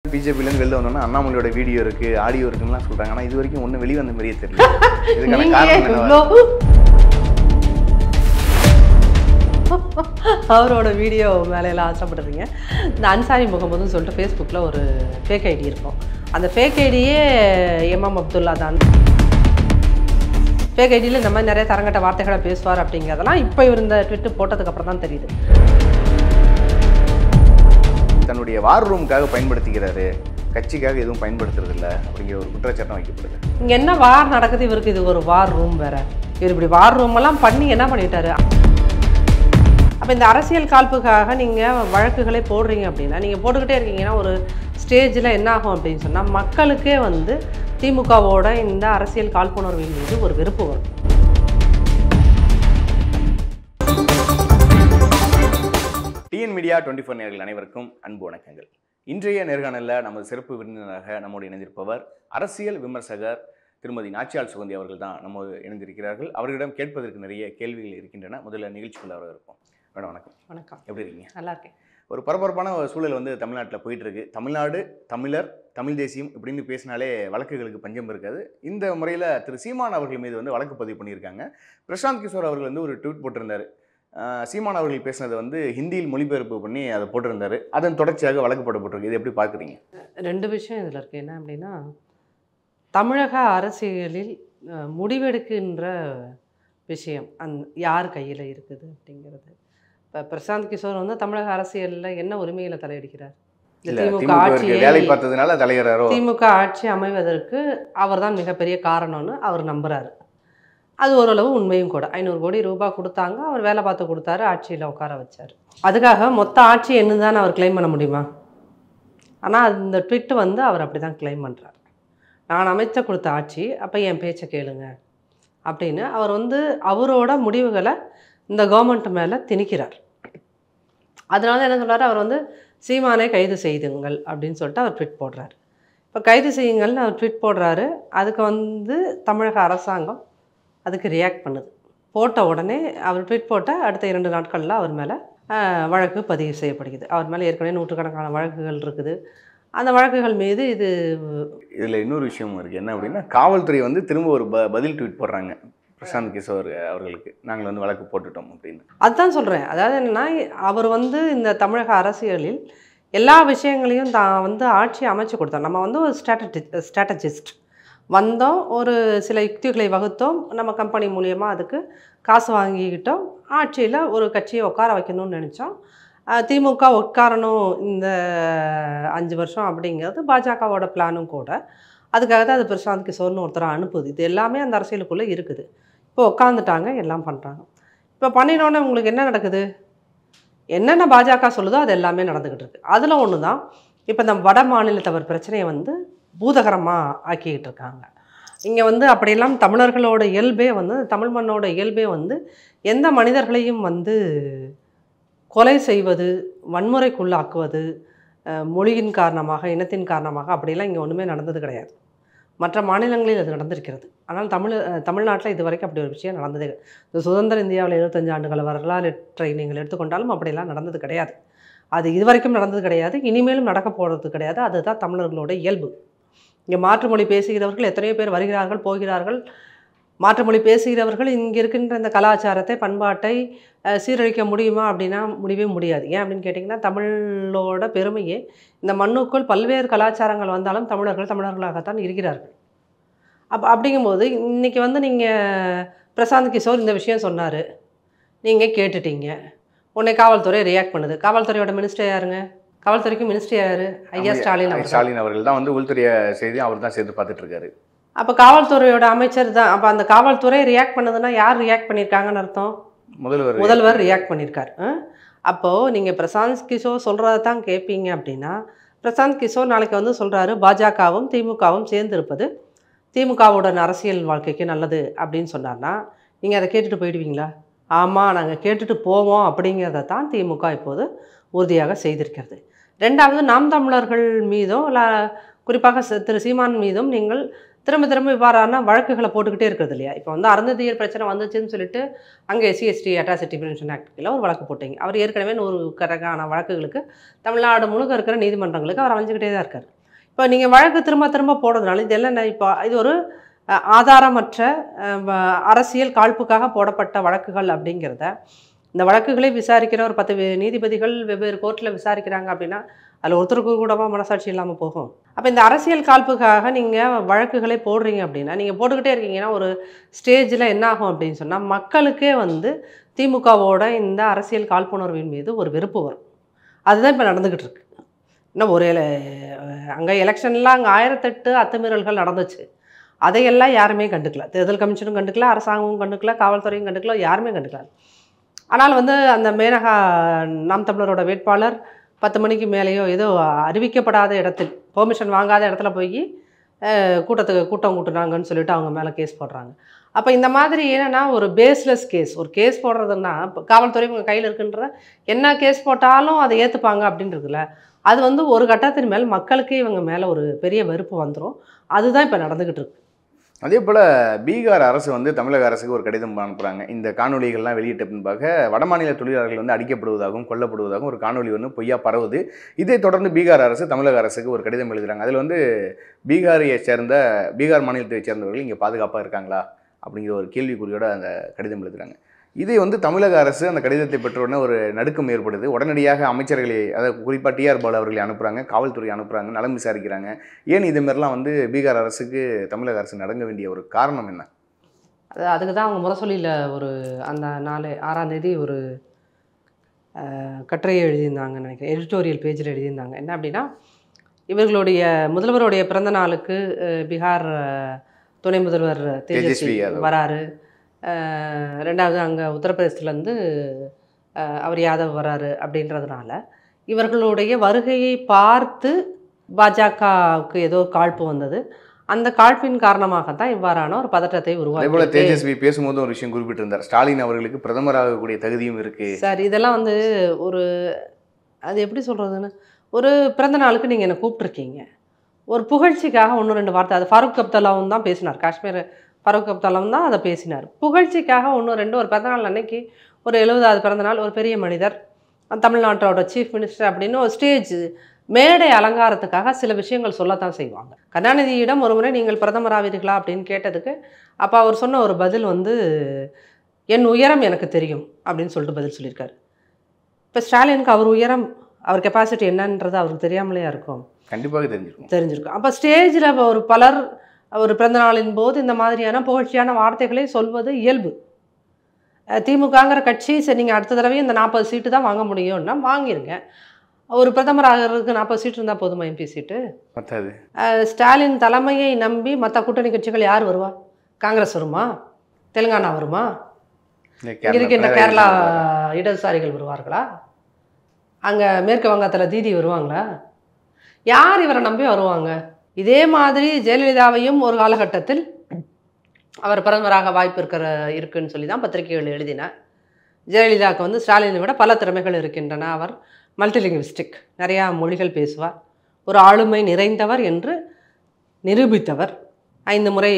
பிஜேபிலேருந்து வெளில வந்தோன்னா அண்ணாமலையோட வீடியோ இருக்கு ஆடியோ இருக்குன்னுலாம் சொல்றாங்க ஆனா இது வரைக்கும் ஒன்றும் வெளி வந்த மாதிரியே தெரியல இதுக்கான நீங்க காரணம் என்னவா இவ்வளோ அவரோட வீடியோ மேலையெல்லாம் ஆசைப்படுறீங்க இந்த அன்சாரி முகமதுன்னு சொல்லிட்டு ஃபேஸ்புக்கில் ஒரு ஃபேக் ஐடி இருக்கும் அந்த ஃபேக் ஐடியே எம்எம் அப்துல்லா தான் ஃபேக் ஐடியில் இந்த மாதிரி நிறைய தரங்கட்ட வார்த்தைகளை பேசுவார் அப்படிங்கிறதெல்லாம் இப்போ இவர் இந்த ட்விட்டு போட்டதுக்கப்புறம் தான் தெரியுது தன்னுடைய வார் ரூமுக்காக பயன்படுத்திக்கிறாரு கட்சிக்காக எதுவும் பயன்படுத்துறது இல்ல அப்படிங்கிற ஒரு குற்றச்சாட்டம் வைக்கப்படுது இங்கே என்ன வார் நடக்குது இவருக்கு இது ஒரு வார் ரூம் வேற இவர் இப்படி வார் ரூம் எல்லாம் பண்ணி என்ன பண்ணிட்டாரு அப்போ இந்த அரசியல் காழ்ப்புக்காக நீங்கள் வழக்குகளை போடுறீங்க அப்படின்னா நீங்கள் போட்டுக்கிட்டே இருக்கீங்கன்னா ஒரு ஸ்டேஜில் என்ன ஆகும் அப்படின்னு சொன்னால் மக்களுக்கே வந்து திமுகவோட இந்த அரசியல் காழ்ப்புணர்வின் மீது ஒரு வெறுப்பு வரும் டிஎன் மீடியா டுவெண்ட்டி ஃபோர் நேர்கள் அனைவருக்கும் அன்பு வணக்கங்கள் இன்றைய நேர்காணலில் நமது சிறப்பு விருந்தினராக நம்மோடு இணைந்திருப்பவர் அரசியல் விமர்சகர் திருமதி நாச்சியால் சுகந்தி அவர்கள் தான் நம்மோடு இணைந்திருக்கிறார்கள் அவர்களிடம் கேட்பதற்கு நிறைய கேள்விகள் இருக்கின்றன முதல்ல நிகழ்ச்சிக்குள்ள வர இருப்போம் மேடம் வணக்கம் வணக்கம் எப்படி இருக்கீங்க நல்லா இருக்கேன் ஒரு பரபரப்பான ஒரு சூழல் வந்து தமிழ்நாட்டில் போயிட்டு இருக்கு தமிழ்நாடு தமிழர் தமிழ் தேசியம் இப்படின்னு பேசினாலே வழக்குகளுக்கு பஞ்சம் இருக்காது இந்த முறையில் திரு சீமான் அவர்கள் மீது வந்து வழக்கு பதிவு பண்ணியிருக்காங்க பிரசாந்த் கிஷோர் அவர்கள் வந்து ஒரு ட்வீட் போட்டிருந்தாரு ஆஹ் சீமான் அவர்கள் பேசினதை வந்து ஹிந்தியில் மொழிபெயர்ப்பு பண்ணி அதை போட்டிருந்தாரு அதன் தொடர்ச்சியாக வழக்கு போடப்பட்டிருக்கு இது எப்படி பார்க்குறீங்க ரெண்டு விஷயம் இதில் இருக்குது என்ன அப்படின்னா தமிழக அரசியலில் அஹ், முடிவெடுக்கின்ற விஷயம் அந் யார் கையில் இருக்குது அப்படிங்கிறது இப்போ பிரசாந்த் கிஷோர் வந்து தமிழக அரசியலில் என்ன உரிமையில் தலையிடுகிறார் இந்த இல்ல திமுக திமுகவிற்கு ஆட்சியை வேலை பார்த்ததுனால தலைவராரோ திமுக ஆட்சி அமைவதற்கு அவர்தான் மிகப்பெரிய காரணம்னு அவர் நம்புறாரு அது ஓரளவு உண்மையும் கூட ஐநூறு கோடி ரூபாய் கொடுத்தாங்க அவர் வேலை பார்த்து கொடுத்தாரு ஆட்சியில் உட்கார வச்சார் அதுக்காக மொத்த ஆட்சி என்னதான் அவர் கிளைம் பண்ண முடியுமா ஆனால் அந்த ட்விட் வந்து அவர் அப்படி தான் கிளைம் பண்ணுறார் நான் அமைச்ச கொடுத்த ஆட்சி அப்போ என் பேச்சை கேளுங்க அப்படின்னு அவர் வந்து அவரோட முடிவுகளை இந்த கவர்மெண்ட் மேலே திணிக்கிறார் அதனால என்ன சொல்றாரு அவர் வந்து சீமானை கைது செய்துங்கள் அப்படின்னு சொல்லிட்டு அவர் ட்விட் போடுறாரு இப்போ கைது செய்யுங்கள்னு அவர் ட்விட் போடுறாரு அதுக்கு வந்து தமிழக அரசாங்கம் அதுக்கு ரியாக்ட் பண்ணுது போட்ட உடனே அவர் ட்விட் போட்ட அடுத்த இரண்டு நாட்களில் அவர் மேலே வழக்கு பதிவு செய்யப்படுகிறது அவர் மேலே ஏற்கனவே நூற்றுக்கணக்கான வழக்குகள் இருக்குது அந்த வழக்குகள் மீது இது இதில் இன்னொரு விஷயம் இருக்குது என்ன அப்படின்னா காவல்துறை வந்து திரும்ப ஒரு ப பதில் ட்வீட் போடுறாங்க பிரசாந்த் கிஷோர் அவர்களுக்கு நாங்கள் வந்து வழக்கு போட்டுட்டோம் அப்படின்னு அதுதான் சொல்கிறேன் அதாவது என்னென்னா அவர் வந்து இந்த தமிழக அரசியலில் எல்லா விஷயங்களையும் தான் வந்து ஆட்சி அமைச்சு கொடுத்தார் நம்ம வந்து ஒரு ஸ்ட்ராட்டஜி ஸ்ட்ராட்டஜிஸ்ட் வந்தோம் ஒரு சில யுக்திகளை வகுத்தோம் நம்ம கம்பெனி மூலியமாக அதுக்கு காசு வாங்கிக்கிட்டோம் ஆட்சியில் ஒரு கட்சியை உட்கார வைக்கணும்னு நினச்சோம் அஹ் திமுக உட்காரணும் இந்த அஞ்சு வருஷம் அப்படிங்கிறது பாஜகவோட பிளானும் கூட அதுக்காக தான் அது பிரசாந்த் கிஷோர்னு ஒருத்தரை அனுப்புது இது எல்லாமே அந்த அரசியலுக்குள்ளே இருக்குது இப்போ உட்காந்துட்டாங்க எல்லாம் பண்ணுறாங்க இப்போ பண்ணினோடனே உங்களுக்கு என்ன நடக்குது என்னென்ன பாஜக சொல்லுதோ அது எல்லாமே நடந்துக்கிட்டு இருக்கு அதில் ஒன்று தான் இப்போ இந்த வட மாநிலத்தவர் பிரச்சனையை வந்து பூதகரமாக ஆக்கிக்கிட்டு இருக்காங்க இங்கே வந்து அப்படியெல்லாம் தமிழர்களோட இயல்பே வந்து தமிழ் மண்ணோட இயல்பே வந்து எந்த மனிதர்களையும் வந்து கொலை செய்வது வன்முறைக்குள்ளாக்குவது அஹ், மொழியின் காரணமாக இனத்தின் காரணமாக அப்படிலாம் இங்கே ஒன்றுமே நடந்தது கிடையாது மற்ற மாநிலங்களில் அது நடந்திருக்கிறது ஆனால் தமிழ் அஹ், தமிழ்நாட்டில் இது வரைக்கும் அப்படி ஒரு விஷயம் நடந்ததே கிடையாது. இந்த சுதந்திர இந்தியாவில் எழுபத்தஞ்சு ஆண்டுகள் வரலாற்றை நீங்கள் எடுத்துக்கொண்டாலும் அப்படிலாம் நடந்தது கிடையாது அது இதுவரைக்கும் நடந்தது கிடையாது இனிமேலும் நடக்க போகிறது கிடையாது அதுதான் தமிழர்களோட இயல்பு இங்கே மாற்றுமொழி பேசுகிறவர்கள் எத்தனையோ பேர் வருகிறார்கள் போகிறார்கள் மாற்றுமொழி பேசுகிறவர்கள் இங்கே இருக்கின்ற இந்த கலாச்சாரத்தை பண்பாட்டை அஹ், சீரழிக்க முடியுமா அப்படின்னா முடியவே முடியாது ஏன் அப்படின்னு கேட்டிங்கன்னா தமிழோட பெருமையே இந்த மண்ணுக்குள் பல்வேறு கலாச்சாரங்கள் வந்தாலும் தமிழர்கள் தமிழர்களாகத்தான் இருக்கிறார்கள் அப்போ அப்படிங்கும்போது இன்றைக்கி வந்து நீங்கள் பிரசாந்த் கிஷோர் இந்த விஷயம் சொன்னார் நீங்கள் கேட்டுட்டீங்க உடனே காவல்துறை ரியாக்ட் பண்ணுது காவல்துறையோட மினிஸ்டர் யாருங்க காவல்துறைக்கு மினிஸ்டர் யாரு ஐயா ஸ்டாலின் அவர் ஸ்டாலின் அவர்கள் தான் வந்து உள்துறை செய்தி அவர் தான் சேர்த்து பார்த்துட்டு இருக்காரு அப்போ காவல்துறையோட அமைச்சர் தான் அப்போ அந்த காவல்துறை ரியாக்ட் பண்ணுதுன்னா யார் ரியாக்ட் பண்ணியிருக்காங்கன்னு அர்த்தம் முதல்வர் முதல்வர் ரியாக்ட் பண்ணியிருக்காரு ஆ? அப்போது நீங்கள் பிரசாந்த் கிஷோர் சொல்கிறத தான் கேட்பீங்க அப்படின்னா பிரசாந்த் கிஷோர் நாளைக்கு வந்து சொல்கிறாரு பாஜகவும் திமுகவும் சேர்ந்து இருப்பது திமுகவுடன் அரசியல் வாழ்க்கைக்கு நல்லது அப்படின்னு சொன்னார்னா நீங்கள் அதை கேட்டுட்டு போயிடுவீங்களா ஆமாம் நாங்கள் கேட்டுட்டு போவோம் அப்படிங்கிறத தான் திமுக இப்போது உறுதியாக செய்திருக்கிறது ரெண்டாவது நாம் தமிழர்கள் மீதும் இல்லை குறிப்பாக சி- திரு சீமான் மீதும் நீங்கள் திரும்ப திரும்ப இவ்வாறான வழக்குகளை போட்டுக்கிட்டே இருக்கிறது இல்லையா இப்போ வந்து அருந்ததியர் பிரச்சனை வந்துச்சுன்னு சொல்லிட்டு அங்கே SC ST atrocity prevention act கீழே ஒரு வழக்கு போட்டீங்க அவர் ஏற்கனவே நூறு கணக்கான வழக்குகளுக்கு தமிழ்நாடு முழுக்க இருக்கிற நீதிமன்றங்களுக்கு அவர் அலைஞ்சிக்கிட்டே தான் இருக்கார் இப்போ நீங்கள் வழக்கு திரும்ப திரும்ப போடுறதுனால இது எல்லாம் என்ன இப்போ இது ஒரு அஹ், ஆதாரமற்ற அஹ், வ- அரசியல் காழ்ப்புக்காக போடப்பட்ட வழக்குகள் அப்படிங்கிறத இந்த வழக்குகளை விசாரிக்கிற ஒரு பத்து வே- நீதிபதிகள் வெவ்வேறு கோர்ட்டில் விசாரிக்கிறாங்க அப்படின்னா அதில் ஒருத்தருக்கு கூடவா மனசாட்சி இல்லாமல் போகும் அப்போ இந்த அரசியல் காழ்ப்புக்காக நீங்கள் வழக்குகளை போடுறீங்க அப்படின்னா நீங்கள் போட்டுக்கிட்டே இருக்கீங்கன்னா ஒரு ஸ்டேஜில் என்ன ஆகும் அப்படின்னு சொன்னால் மக்களுக்கே வந்து திமுகவோட இந்த அரசியல் காழ்ப்புணர்வின் மீது ஒரு வெறுப்பு வரும் அதுதான் இப்போ நடந்துக்கிட்டு இருக்கு இன்னும் ஒரு அங்கே எலெக்ஷன்லாம் அங்கே ஆயிரத்தெட்டு அத்துமீறல்கள் நடந்துச்சு அதையெல்லாம் யாருமே கண்டுக்கல தேர்தல் கமிஷனும் கண்டுக்கல அரசாங்கமும் கண்டுக்கல காவல்துறையும் கண்டுக்கல யாருமே கண்டுக்கல ஆனால் வந்து அந்த மேனகா நாம் தமிழரோட வேட்பாளர் பத்து மணிக்கு மேலேயோ ஏதோ அறிவிக்கப்படாத இடத்தில் பெர்மிஷன் வாங்காத இடத்துல போய் அஹ், கூட்டத்துக்கு கூட்டம் கூட்டுனாங்கன்னு சொல்லிட்டு அவங்க மேலே கேஸ் போடுறாங்க அப்போ இந்த மாதிரி என்னன்னா ஒரு பேஸ்லெஸ் கேஸ் ஒரு கேஸ் போடுறதுன்னா இப்போ காவல்துறை உங்கள் கையில் இருக்குன்ற என்ன கேஸ் போட்டாலும் அதை ஏற்றுப்பாங்க அப்படின்றதுல அது வந்து ஒரு கட்டத்தின் மேல் மக்களுக்கே இவங்க மேலே ஒரு பெரிய வெறுப்பு வந்துடும் அதுதான் இப்போ நடந்துக்கிட்டு இருக்கு அதே போல் பீகார் அரசு வந்து தமிழக அரசுக்கு ஒரு கடிதம் அனுப்புகிறாங்க இந்த காணொலிகள்லாம் வெளியிட்ட பின்பாக வடமாநில தொழிலாளர்கள் வந்து அடிக்கப்படுவதாகவும் கொல்லப்படுவதாகவும் ஒரு காணொலி வந்து பொய்யா பரவுது இதை தொடர்ந்து பீகார் அரசு தமிழக அரசுக்கு ஒரு கடிதம் எழுதுறாங்க அதில் வந்து பீகாரியை சேர்ந்த பீகார் மாநிலத்தை சேர்ந்தவர்கள் இங்கே பாதுகாப்பாக இருக்காங்களா அப்படிங்கிற ஒரு கேள்விக்குறியோட அந்த கடிதம் எழுதுறாங்க இதை வந்து தமிழக அரசு அந்த கடிதத்தை பெற்ற உடனே ஒரு நடுக்கம் ஏற்படுது உடனடியாக அமைச்சர்களை அதாவது குறிப்பாக டிஆர் பாலு அவர்களை அனுப்புகிறாங்க காவல்துறை அனுப்புகிறாங்க நலம் விசாரிக்கிறாங்க ஏன் இது மாதிரிலாம் வந்து பீகார் அரசுக்கு தமிழக அரசு நடங்க வேண்டிய ஒரு காரணம் என்ன அது அதுக்கு தான் அவங்க முரசொலியில் ஒரு அந்த நாலு ஆறாம் தேதி ஒரு அஹ், கட்டுரையை எழுதியிருந்தாங்கன்னு நினைக்கிறேன் எடிட்டோரியல் பேஜில் எழுதியிருந்தாங்க என்ன அப்படின்னா இவர்களுடைய முதல்வருடைய பிறந்த நாளுக்கு அஹ், பீகார் அஹ், துணை முதல்வர் தேஜஸ்வி தேஜஸ்வி யாதவ். வராரு அஹ், ரெண்டாவது அங்கே உத்தரப்பிரதேசத்துலேருந்து அவர் யாதவ் வராரு அப்படின்றதுனால இவர்களுடைய வருகையை பார்த்து பாஜகவுக்கு ஏதோ காழ்ப்பு வந்தது அந்த காழ்ப்பின் காரணமாகத்தான் இவ்வாறான ஒரு பதற்றத்தை அதே போல உருவாக்கி தேஜஸ்வி பேசும்போது ஒரு விஷயம் குறிப்பிட்டிருந்தார் ஸ்டாலின் அவர்களுக்கு பிரதமராகக்கூடிய தகுதியும் இருக்கு சார் இதெல்லாம் வந்து ஒரு அது எப்படி சொல்கிறதுன்னு ஒரு பிறந்த நாளுக்கு நீங்கள் என்னை கூப்பிட்ருக்கீங்க ஒரு புகழ்ச்சிக்காக ஒன்று ரெண்டு வார்த்தை அது ஃபாரூக் அப்துல்லாவும் தான் பேசினார் காஷ்மீர் ஃபாரூக் அப்துல்லாவும் தான் அதை பேசினார் புகழ்ச்சிக்காக ஒன்று ரெண்டு ஒரு பிறந்தநாள் அன்னைக்கு ஒரு எழுபதாவது பிறந்தநாள் ஒரு பெரிய மனிதர் தமிழ்நாட்டோட சீஃப் மினிஸ்டர் அப்படின்னு ஒரு ஸ்டேஜ் மேடை அலங்காரத்துக்காக சில விஷயங்கள் சொல்லத்தான் செய்வாங்க கருணாநிதியிடம் ஒரு முறை நீங்கள் பிரதமராவீர்களா அப்படின்னு கேட்டதுக்கு அப்போ அவர் சொன்ன ஒரு பதில் வந்து என் உயரம் எனக்கு தெரியும் அப்படின்னு சொல்லிட்டு பதில் சொல்லியிருக்காரு இப்போ ஸ்டாலினுக்கு அவர் உயரம் அவர் கெப்பாசிட்டி என்னன்றது அவருக்கு தெரியாமலேயா இருக்கும் கண்டிப்பாக தெரிஞ்சிருக்கும் தெரிஞ்சிருக்கும் அப்போ ஸ்டேஜில் ஒரு பலர் ஒரு பிறந்தநாளின் போது இந்த மாதிரியான புகழ்ச்சியான வார்த்தைகளை சொல்வது இயல்பு அஹ் திமுகங்கிற கட்சி சரி நீங்கள் அடுத்த தடவை இந்த நாற்பது சீட்டு தான் வாங்க முடியும்னா வாங்கிருங்க ஒரு பிரதமர் ஆகிறதுக்கு நாற்பது சீட்டு இருந்தால் போதுமா எம்பி சீட்டு பத்தாது அஹ் ஸ்டாலின் தலைமையை நம்பி மற்ற கூட்டணி கட்சிகள் யார் வருவா காங்கிரஸ் வருமா தெலுங்கானா வருமா இந்த இங்க இருக்கின்ற பினராயி கேரளா விஜயன் இடதுசாரிகள் வருவார்களா அங்கே மேற்கு வங்கத்தில் தீதி வருவாங்களா யார் இவரை நம்பி வருவாங்க இதே மாதிரி ஜெயலலிதாவையும் ஒரு காலகட்டத்தில் அவர் பிரதமராக வாய்ப்பு இருக்கிற இருக்குன்னு சொல்லி தான் பத்திரிகைகள் எழுதினார் ஜெயலலிதாவுக்கு வந்து ஸ்டாலினை விட பல திறமைகள் இருக்கின்றன அவர் மல்டிலிங்குவிஸ்டிக் நிறையா மொழிகள் பேசுவார் ஒரு ஆளுமை நிறைந்தவர் என்று நிரூபித்தவர் ஐந்து முறை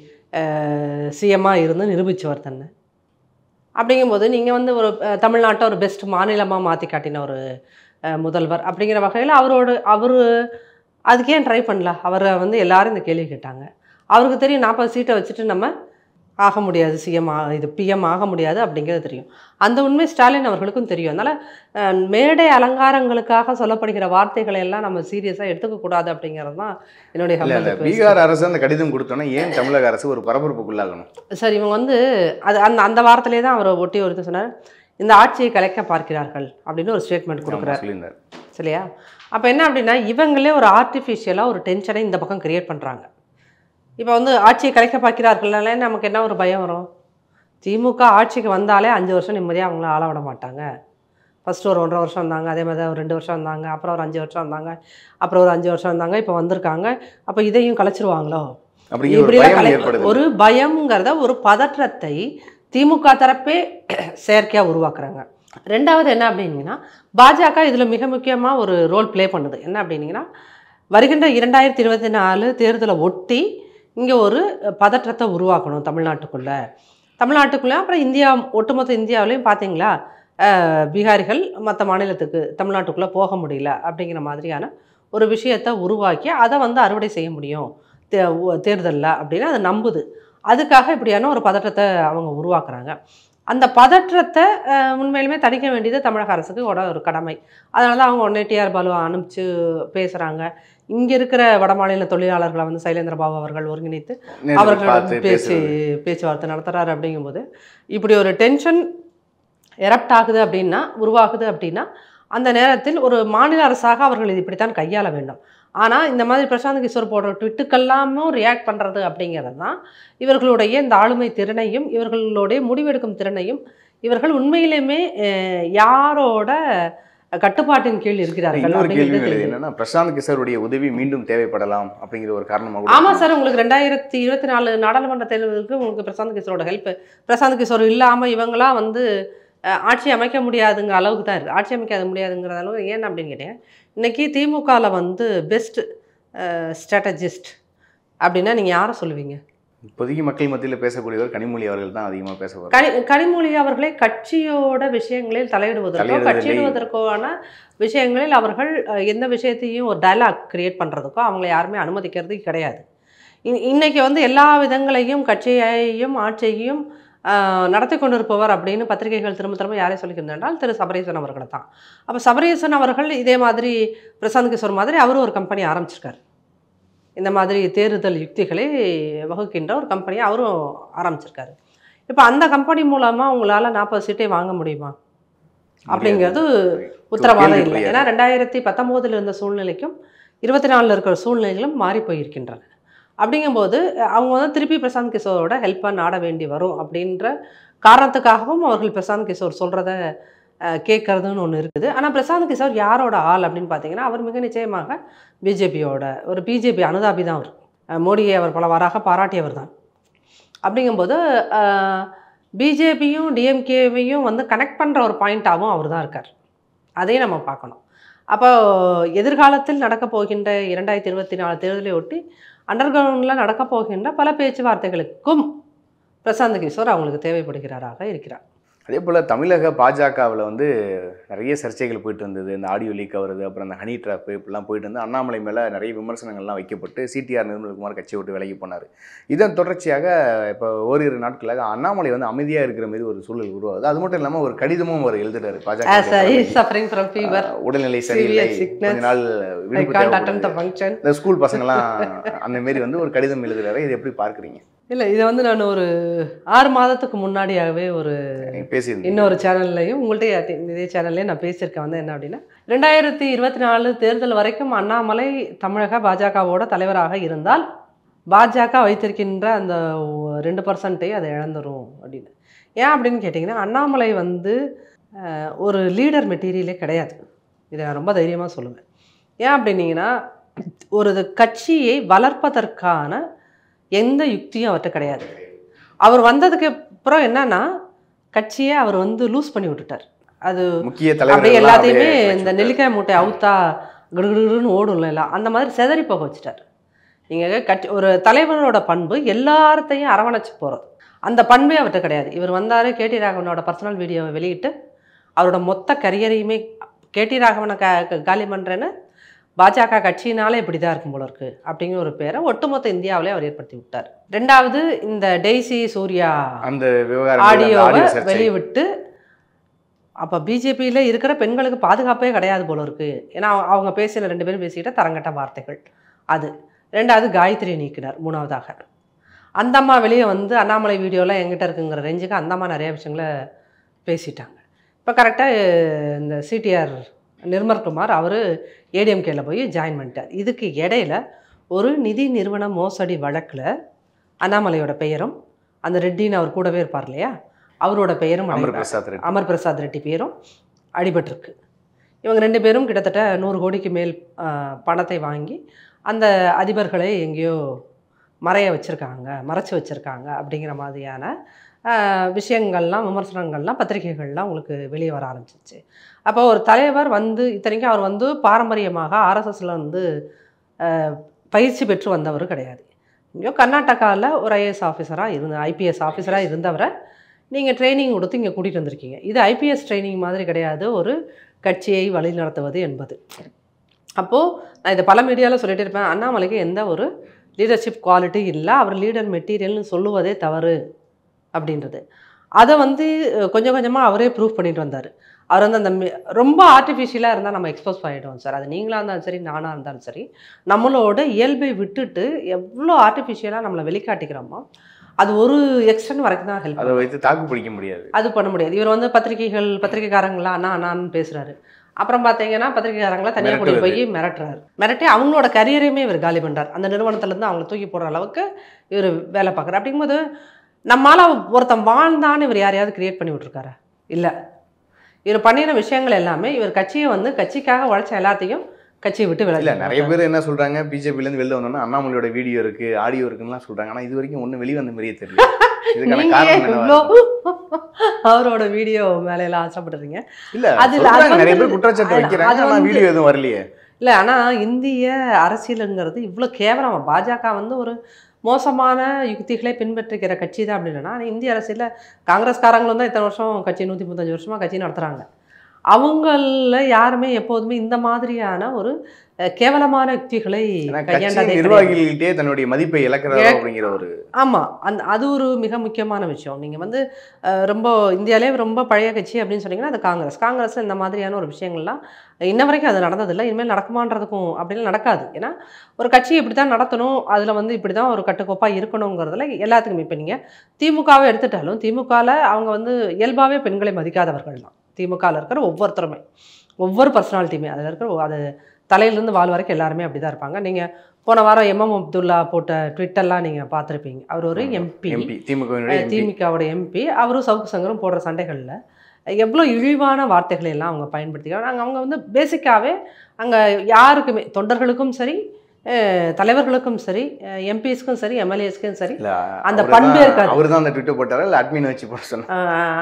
சிஎம்மாக இருந்து நிரூபித்தவர் தன்னை அப்படிங்கும்போது நீங்கள் வந்து ஒரு அஹ், தமிழ்நாட்டை ஒரு பெஸ்ட் மாநிலமாக மாற்றி காட்டின ஒரு அஹ், முதல்வர் அப்படிங்கிற வகையில் அவரோடு அவர் அதுக்கு ஏன் ட்ரை பண்ணல அவரை வந்து எல்லாரும் இந்த கேள்வி கேட்டாங்க அவருக்கு தெரியும் நாற்பது சீட்டை வச்சுட்டு நம்ம ஆக முடியாது சிஎம் இது பிஎம் ஆக முடியாது அப்படிங்கிறது தெரியும் அந்த உண்மை ஸ்டாலின் அவர்களுக்கும் தெரியும் அதனால் மேடை அலங்காரங்களுக்காக சொல்லப்படுகிற வார்த்தைகளை எல்லாம் நம்ம சீரியஸாக எடுத்துக்கக்கூடாது அப்படிங்கிறது தான் என்னுடைய இல்ல இல்ல humble request. பீகார் அரசு அந்த கடிதம் கொடுத்தோன்னே ஏன் தமிழக அரசு ஒரு பரபரப்புக்குள்ளாகணும் சார் இவங்க வந்து அது அந்த அந்த வாரத்திலே தான் அவரை ஒட்டி ஒருத்தர் சொன்னார் இந்த ஆட்சியை கலைக்க பார்க்கிறார்கள் அப்படின்னு ஒரு ஸ்டேட்மெண்ட் ஆமா, கொடுக்குறாரு சொல்லியிருந்தார் சரியா அப்போ என்ன அப்படின்னா இவங்களே ஒரு ஆர்டிஃபிஷியலாக ஒரு டென்ஷனை இந்த பக்கம் கிரியேட் பண்ணுறாங்க இப்போ வந்து ஆட்சியை கலைக்க பார்க்கிறார்கள்னாலே நமக்கு என்ன ஒரு பயம் வரும் திமுக ஆட்சிக்கு வந்தாலே அஞ்சு வருஷம் நிம்மதியாக அவங்கள ஆள விட மாட்டாங்க ஃபஸ்ட்டு ஒரு ஒன்றரை வருஷம் வந்தாங்க அதே மாதிரி தான் ஒரு ரெண்டு வருஷம் வந்தாங்க அப்புறம் ஒரு அஞ்சு வருஷம் வந்தாங்க அப்புறம் ஒரு அஞ்சு வருஷம் வந்தாங்க இப்போ வந்திருக்காங்க அப்போ இதையும் கலைச்சிருவாங்களோ அப்படிங்கிற ஒரு இப்படிலாம் பயம் கலை- ஏற்படுது ஒரு பயம்ங்கிறத ஒரு பதற்றத்தை திமுக தரப்பே செயற்கையாக உருவாக்குறாங்க ரெண்டாவது என்ன அப்படின்னீங்கன்னா பாஜக இதில் மிக முக்கியமாக ஒரு ரோல் ப்ளே பண்ணுது என்ன அப்படின்னீங்கன்னா வருகின்ற இரண்டாயிரத்தி இருபத்தி நாலு தேர்தலை ஒட்டி இங்கே ஒரு பதற்றத்தை உருவாக்கணும் தமிழ்நாட்டுக்குள்ளே தமிழ்நாட்டுக்குள்ளே அப்புறம் இந்தியா ஒட்டுமொத்த இந்தியாவிலையும் பார்த்தீங்களா அஹ், பீகாரிகள் மற்ற மாநிலத்துக்கு தமிழ்நாட்டுக்குள்ளே போக முடியல அப்படிங்கிற மாதிரியான ஒரு விஷயத்தை உருவாக்கி அதை வந்து அறுவடை செய்ய முடியும் தே தேர்தலில் அப்படின்னு அதை நம்புது அதுக்காக இப்படியான ஒரு பதற்றத்தை அவங்க உருவாக்குறாங்க அந்த பதற்றத்தை அஹ், உண்மையிலுமே தணிக்க வேண்டியது தமிழக அரசுக்கு ஓட ஒரு கடமை அதனால தான் அவங்க உடனே டிஆர் பாலுவை அனுப்பிச்சு பேசுகிறாங்க இங்கே இருக்கிற வடமாநில தொழிலாளர்களை வந்து சைலேந்திர பாபு அவர்கள் ஒருங்கிணைத்து நேர்ல அவர்கள் பார்த்து வந்து பேச்சு பேசுறது. பேச்சுவார்த்தை நடத்துகிறாரு அப்படிங்கும்போது இப்படி ஒரு டென்ஷன் எரப்ட் ஆகுது அப்படின்னா உருவாகுது அப்படின்னா அந்த நேரத்தில் ஒரு மாநில அரசாக அவர்கள் இது இப்படித்தான் கையாள வேண்டும் ஆனால் இந்த மாதிரி பிரசாந்த் கிஷோர் போடுற ட்விட்டுக்கெல்லாமும் ரியாக்ட் பண்ணுறது அப்படிங்கிறது தான் இவர்களுடைய இந்த ஆளுமை திறனையும் இவர்களுடைய முடிவெடுக்கும் திறனையும் இவர்கள் உண்மையிலுமே அஹ், யாரோட கட்டுப்பாட்டின் கீழ் இருக்கிறார்கள் இன்னொரு கேள்வி அப்படிங்கிறது எழுது தெரியுது. என்னன்னா பிரசாந்த் கிஷோருடைய உதவி மீண்டும் தேவைப்படலாம் அப்படிங்கிற ஒரு காரணமாக கூட ஆமாம் இருக்கலாம். சார் உங்களுக்கு ரெண்டாயிரத்தி இருபத்தி நாலு நாடாளுமன்ற தேர்தலுக்கு உங்களுக்கு பிரசாந்த் கிஷோரோட ஹெல்ப் பிரசாந்த் கிஷோர் இல்லாமல் இவங்களாம் வந்து அஹ், ஆட்சி அமைக்க முடியாதுங்கிற அளவுக்கு தான் இருக்குது ஆட்சி அமைக்க முடியாதுங்கிற அளவு ஏன் அப்படின்னு கேட்டேன் இன்னைக்கு திமுகவில் வந்து பெஸ்ட் ஸ்ட்ராட்டஜிஸ்ட் அப்படின்னா நீங்கள் யாரை சொல்லுவீங்க இப்போதைக்கு மக்கள் மத்தியில் பேசக்கூடியவர் கனிமொழி அவர்கள் தான் அதிகமாக பேச கனி கனிமொழி அவர்களை கட்சியோட விஷயங்களில் தலையிடுவதற்கோ தலையிடுவதில்லை. கட்சியிடுவதற்கான விஷயங்களில் அவர்கள் அஹ், எந்த விஷயத்தையும் ஒரு டயலாக் கிரியேட் பண்ணுறதுக்கோ அவங்களை யாருமே அனுமதிக்கிறது கிடையாது இ- இன்னைக்கு வந்து எல்லா விதங்களையும் கட்சியையும் ஆட்சியையும் ஆஹ், நடத்தி கொண்டிருப்பவர் அப்படின்னு பத்திரிகைகள் திரும்ப திரும்ப யாரை சொல்லிக்கிறது என்றால் திரு சபரீசன் அவர்களை தான் அப்போ சபரீசன் அவர்கள் இதே மாதிரி பிரசாந்த் கிஷோர் மாதிரி அவரும் ஒரு கம்பெனி ஆரம்பிச்சிருக்காரு இந்த மாதிரி தேர்தல் யுக்திகளை வகுக்கின்ற ஒரு கம்பெனியை அவரும் ஆரம்பிச்சிருக்காரு இப்போ அந்த கம்பெனி மூலமாக உங்களால் நாற்பது சீட்டை வாங்க முடியுமா அப்படிங்கிறது உத்தரவாதம் இல்லை கேள்விக்குறியா ஏன்னா ரெண்டாயிரத்தி பத்தொம்போதில் இருந்த சூழ்நிலைக்கும் இருபத்தி நாலில் இருக்கிற சூழ்நிலைகளும் மாறி போயிருக்கின்றன அப்படிங்கும்போது அஹ், அவங்க வந்து திருப்பி பிரசாந்த் கிஷோரோட ஹெல்ப்பாக நாட வேண்டி வரும் அப்படின்ற காரணத்துக்காகவும் அவர்கள் பிரசாந்த் கிஷோர் சொல்கிறத கேட்கறதுன்னு ஒன்று இருக்குது ஆனால் பிரசாந்த் கிஷோர் யாரோட ஆள் அப்படின்னு பார்த்தீங்கன்னா அவர் மிக நிச்சயமாக பிஜேபியோட ஒரு பிஜேபி அனுதாபி தான் அவர் அஹ், மோடியை அவர் பலவாறாக பாராட்டியவர் தான் அப்படிங்கும்போது பிஜேபியும் டிஎம்கேவையும் வந்து கனெக்ட் பண்ணுற ஒரு பாயிண்ட்டாகவும் அவர் தான் இருக்கார் அதையும் நம்ம பார்க்கணும் அப்போ எதிர்காலத்தில் நடக்க போகின்ற இரண்டாயிரத்தி இருபத்தி நாலு தேர்தலை ஒட்டி அண்டர் கிரவுண்டில் நடக்க போகின்ற பல பேச்சுவார்த்தைகளுக்கும் பிரசாந்த் கிஷோர் அவங்களுக்கு தேவைப்படுகிறாராக இருக்கிறார் அதே போல் தமிழக பாஜகவில் வந்து நிறைய சர்ச்சைகள் போயிட்டு இருந்தது இந்த ஆடியோ லீக் ஆகுறது அப்புறம் அந்த ஹனி ட்ராப் இப்படிலாம் போயிட்டு இருந்து அண்ணாமலை மேலே நிறைய விமர்சனங்கள்லாம் வைக்கப்பட்டு சிடிஆர் நிர்மல்குமார் கட்சியை விட்டு விலகி போனார் இதன் தொடர்ச்சியாக இப்போ ஓரிரு நாட்களாக அண்ணாமலை வந்து அமைதியாக இருக்கிற மாதிரி ஒரு சூழல் உருவாகுது அது மட்டும் இல்லாமல் ஒரு கடிதமும் அவர் எழுதுறாரு ஆஸ் ஐ பாஜக சஃபரிங் ஃப்ரம் ஃபீவர் உடல்நிலை சரியில்லை Serious sickness. கொஞ்ச நாள் ஐ விடுப்பு கான்ட் தேவைப்படுது. அட்டன் த ஃபங்க்ஷன் இந்த ஸ்கூல் பசங்களாம் அந்த மாரி வந்து ஒரு கடிதம் எழுதுறாரு இது எப்படி பார்க்குறீங்க இல்லை இதை வந்து நான் ஒரு ஆறு மாதத்துக்கு முன்னாடியாகவே ஒரு பேசியிருந்தீங்க இன்னொரு சேனல்லையும் உங்கள்கிட்ட இதே சேனல்லையும் நான் பேசியிருக்கேன் வந்து என்ன அப்படின்னா ரெண்டாயிரத்தி இருபத்தி நாலு தேர்தல் வரைக்கும் அண்ணாமலை தமிழக பாஜகவோட தலைவராக இருந்தால் பாஜக வைத்திருக்கின்ற அந்த ரெண்டு பர்சன்ட்டை அதை இழந்துரும் அப்படின்னு ஏன் அப்படின்னு கேட்டிங்கன்னா அண்ணாமலை வந்து அஹ், ஒரு லீடர் மெட்டீரியலே கிடையாது இதை நான் ரொம்ப தைரியமாக சொல்லுவேன் ஏன் அப்படின்னீங்கன்னா ஒரு கட்சியை வளர்ப்பதற்கான எந்த யுக்தியும் அவர்கிட்ட கிடையாது அவர் வந்ததுக்கு அப்புறம் என்னன்னா கட்சியை அவர் வந்து லூஸ் பண்ணி விட்டுட்டார் அது முக்கிய அப்படியே தலைவர் எல்லாத்தையுமே இந்த நெல்லிக்காய் மூட்டை அவுத்தா கிடுகிடுன்னு ஓடும்ல எல்லாம் அந்த மாதிரி செதறி போக வச்சுட்டார் நீங்கள் கட்சி ஒரு தலைவரோட பண்பு எல்லாத்தையும் அரவணைச்சு போகிறது அந்த பண்பே அவர்கிட்ட கிடையாது இவர் வந்தார் கேடி ராகவனோட பர்சனல் வீடியோவை வெளியிட்டு அவரோட மொத்த கரியரையுமே கேடி ராகவனை க க- காலி பண்ணுறேன்னு பாஜக கட்சியினாலே இப்படி தான் இருக்கும் போல இருக்கு அப்படிங்கிற ஒரு பேரை ஒட்டுமொத்த இந்தியாவிலே அவர் ஏற்படுத்தி விட்டார் ரெண்டாவது இந்த டெய்ஸி சூர்யா அந்த விவகாரம் ஆடியோவை ஆடியோ சர்ச்சை வெளிவிட்டு அப்போ பிஜேபியில் இருக்கிற பெண்களுக்கு பாதுகாப்பே கிடையாது போல இருக்கு ஏன்னா அவங்க- அவங்க பேசின ரெண்டு பேரும் பேசிக்கிட்ட தரங்கட்ட வார்த்தைகள் அது ரெண்டாவது காயத்ரி நீக்கினார் மூணாவதாக அந்த அம்மா வெளியே வந்து அண்ணாமலை வீடியோலாம் எங்கிட்ட இருக்குங்கிற ரேஞ்சுக்கு அந்த அம்மா நிறைய விஷயங்களை பேசிட்டாங்க இப்போ கரெக்டாக இந்த சிடிஆர் நிர்மல்குமார் அவர் ஏடிஎம்கேல போய் ஜாயின் பண்ணிட்டார் இதுக்கு இடையில ஒரு நிதி நிறுவன மோசடி வழக்கில் அண்ணாமலையோட பெயரும் அந்த ரெட்டின்னு அவர் கூடவே இருப்பார் இல்லையா அவரோட பெயரும் அமர் அடிப- பிரசாத் ரெட்டி அமர் பிரசாத் ரெட்டி பேரும் அடிபட்டிருக்கு இவங்க ரெண்டு பேரும் கிட்டத்தட்ட நூறு கோடிக்கு மேல் ஆ, பணத்தை வாங்கி அந்த அதிபர்களை எங்கேயோ மறைய வச்சுருக்காங்க மறைச்சு வச்சுருக்காங்க அப்படிங்கிற மாதிரியான ஆ, விஷயங்கள்லாம் விமர்சனங்கள்லாம் பத்திரிகைகள்லாம் உங்களுக்கு வெளியே வர ஆரம்பிச்சிச்சு அப்போ ஒரு தலைவர் வந்து இத்தனைக்கும் அவர் வந்து பாரம்பரியமாக ஆர்எஸ்எஸ்ல வந்து ஆ, பயிற்சி பெற்று வந்தவர் கிடையாது இங்கேயோ கர்நாடகாவில் ஒரு ஐஏஎஸ் ஆஃபீஸராக இருந்த ஐபிஎஸ் ஆஃபீஸராக இருந்தவரை நீங்கள் ட்ரைனிங் கொடுத்து இங்கே கூட்டிகிட்டு வந்திருக்கீங்க இது ஐபிஎஸ் ட்ரைனிங் மாதிரி கிடையாது ஒரு கட்சியை வழிநடத்துவது என்பது அப்போது நான் இதை பல மீடியாவில் சொல்லிட்டு இருப்பேன் அண்ணாமலைக்கு எந்த ஒரு லீடர்ஷிப் குவாலிட்டி இல்லை அவர் லீடர் மெட்டீரியல்னு சொல்லுவதே தவறு அப்படின்றது அதை வந்து அஹ், கொஞ்சம் கொஞ்சமாக அவரே ப்ரூவ் பண்ணிட்டு வந்தார் அவர் வந்து அந்த மி- ரொம்ப ஆர்டிஃபிஷியலாக இருந்தால் நம்ம எக்ஸ்போஸ் பண்ணிடுவோம் சார் அது நீங்களாக இருந்தாலும் சரி நானாக இருந்தாலும் சரி நம்மளோட இயல்பை விட்டுட்டு எவ்வளோ ஆர்டிஃபிஷியலாக நம்மளை வெளிக்காட்டிக்கிறோமோ அது ஒரு எக்ஸ்டென்ட் வரைக்கும் தான் ஹெல்ப் அதை வைத்து தாக்கு பிடிக்க முடியாது அது பண்ண முடியாது இவர் வந்து பத்திரிகைகள் பத்திரிகைக்காரங்களா அண்ணா அண்ணான்னு பேசுறாரு அப்புறம் பார்த்தீங்கன்னா பத்திரிகைக்காரங்களா தனியாக கூட்டிட்டு போய் மிரட்டுறாரு மிரட்டி அவங்களோட கரியரையுமே இவர் காலி பண்றாரு அந்த நிறுவனத்துல இருந்து அவங்கள தூக்கி போடுற அளவுக்கு இவர் வேலை பார்க்குறாரு அப்படிங்கும்போது நம்மால ஒருத்தன் வாழ்ந்தான்னு இவர் யாரையாவது கிரியேட் பண்ணி விட்டுருக்காரா இல்லை இவர் பண்ணின விஷயங்கள் எல்லாமே இவர் கட்சியை வந்து கட்சிக்காக உழைச்ச எல்லாத்தையும் கட்சியை விட்டு இல்ல விலகி நிறைய பேர் என்ன சொல்றாங்க பிஜேபில இருந்து வெளில வந்தோம்னா அண்ணாமலையோட வீடியோ இருக்கு ஆடியோ இருக்குன்னுலாம் சொல்றாங்க ஆனா இது வரைக்கும் ஒண்ணு வெளிய வந்த மாதிரியே தெரியல இதுக்கான நீங்க காரணம் என்னவா இவ்வளோ இருக்கும்? அவரோட வீடியோ மேல எல்லாம் ஆசைப்படுறீங்க இல்ல அது- அது சொல்றாங்க நிறைய வந்து- பேர் குற்றச்சாட்டு அது- வைக்கிறாங்க அது ஆனா வந்து- வீடியோ எதுவும் வரலையே இல்லை ஆனால் இந்திய அரசியலுங்கிறது இவ்வளோ கேவலம் பாஜக வந்து ஒரு மோசமான யுக்திகளை பின்பற்றுகிற கட்சி தான் அப்படின்னா ஆனால் இந்திய அரசியலில் காங்கிரஸ்காரங்களும் தான் இத்தனை வருஷம் கட்சி நூற்றி முப்பத்தஞ்சு வருஷமாக கட்சி நடத்துகிறாங்க அவங்கள யாருமே எப்போதுமே இந்த மாதிரியான ஒரு அஹ், கேவலமான யுக்திகளை ஏன்னா கையாண்டதே கட்சி கிடையாது. நிர்வாகிகள்கிட்டே தன்னுடைய மதிப்பை இழக்கிறாரோ இழக்- அப்படிங்கிற ஒரு ஆமாம் அந்த அது ஒரு மிக முக்கியமான விஷயம் நீங்கள் வந்து அஹ், ரொம்ப இந்தியாவிலே ரொம்ப பழைய கட்சி அப்படின்னு சொன்னீங்கன்னா அது காங்கிரஸ் காங்கிரஸ் இந்த மாதிரியான ஒரு விஷயங்கள்லாம் இன்ன வரைக்கும் அது நடந்ததில்லை இனிமேல் நடக்குமான்றதுக்கும் அப்படிலாம் நடக்காது ஏன்னா ஒரு கட்சி இப்படி தான் நடத்தணும் அதில் வந்து இப்படி தான் ஒரு கட்டுக்கோப்பாக இருக்கணுங்கிறதுல எல்லாத்துக்குமே இப்போ நீங்கள் திமுகவை எடுத்துட்டாலும் திமுகவில் அவங்க வந்து இயல்பாகவே பெண்களை மதிக்காதவர்கள் தான் திமுகவில் இருக்கிற ஒவ்வொருத்தருமே ஒவ்வொரு பர்சனாலிட்டியுமே அதில் இருக்கிற ஒ- அது தலையிலேருந்து வால் வரைக்கும் எல்லாருமே அப்படி தான் இருப்பாங்க நீங்கள் போன வாரம் எம்எம் அப்துல்லா போட்ட ட்விட்டர்லாம் நீங்கள் பார்த்துருப்பீங்க அவர் ஒரு எம்பி எம்பி திமுகவினுடைய எம்பி திமுகவோட எம்பி அவரும் சவுக்கு சங்கரும் போடுற சண்டைகளில் எவ்வளோ இழிவான வார்த்தைகளை எல்லாம் அவங்க பயன்படுத்திக்கிறாங்க அங்க அவங்க வந்து பேசிக்காகவே அங்கே யாருக்குமே தொண்டர்களுக்கும் சரி அஹ், தலைவர்களுக்கும் சரி எம்பிஸ்க்கும் சரி எம்எல்ஏஸ்க்கும் சரி இல்ல அந்த அவர்தான்- பண்பே இருக்காது. அவர்தான் அந்த ட்விட்டர் போட்டாரா இல்ல அட்மின் வச்சு போட சொன்னா ஆஹ்,